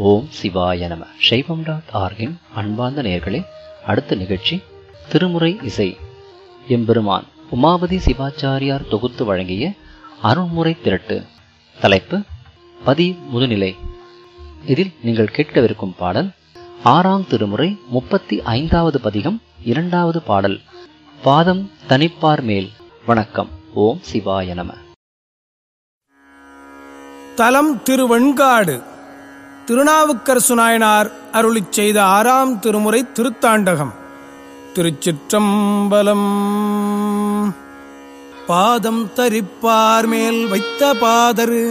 ஓம் சிவாய நம சைவம் டாட் ஆர்கின் அன்பார்ந்த நேயர்களே அடுத்த நிகழ்ச்சி திருமுறை இசை எம்பெருமான் உமாபதி சிவாச்சாரியார் தொகுத்து வழங்கிய அருள்முறை திரட்டு தலைப்பு பதி முதுநிலை இதில் நீங்கள் கேட்கவிருக்கும் பாடல் ஆறாம் திருமுறை முப்பத்தி ஐந்தாவது பதிகம் இரண்டாவது பாடல் பாதம் தனிப்பார் மேல் வணக்கம் ஓம் சிவாய நம தலம் திருவெண்காடு திருநாவுக்கரசு நாயனார் அருளிச் செய்த ஆறாம் திருமுறை திருத்தாண்டகம் திருச்சிற்றம்பலம் பாதம் தரிப்பார் மேல் வைத்த பாதரு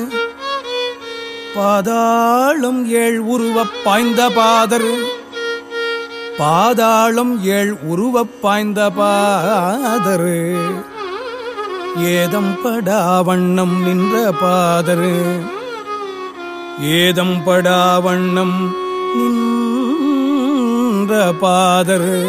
பாதாளம் ஏழ் உருவப் பாய்ந்த பாதரு பாதாளம் ஏழ் உருவப் பாய்ந்த பாதரு ஏதம் படா வண்ணம் நின்ற பாதரு ஏதம் படா வண்ணம் நின்ற பாதரு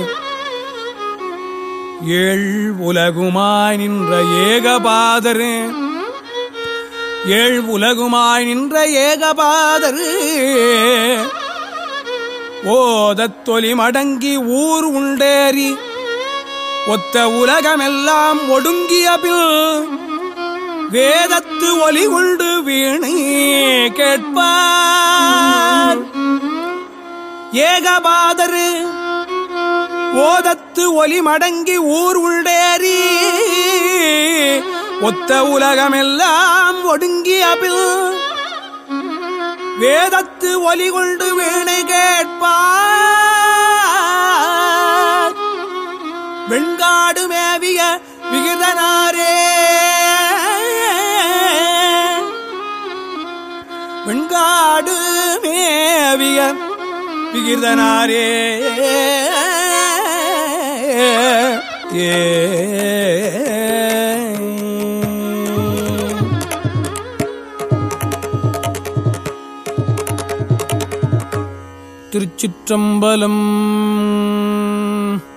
ஏழ் உலகுமாய் நின்ற ஏகபாதரு ஏழ் உலகுமாய் நின்ற ஏகபாதரு ஓதத் தொலி மடங்கி ஊர் உண்டேறி ஒத்த உலகமெல்லாம் ஒடுங்கிய பில் வேதத்து ஒலி கொண்டு வீணை கேட்பார் ஏகபாதரு ஓதத்து ஒலி மடங்கி ஊர் உள்ளேறி ஒத்த உலகமெல்லாம் ஒடுங்கிய பில் வேதத்து ஒலி கொண்டு வீணை கேட்பார் வெண்காடு மேவிய விகிதனாரே வெண்காடு மேவிய விகிதனாரே ஏ திருச்சிற்றம்பலம்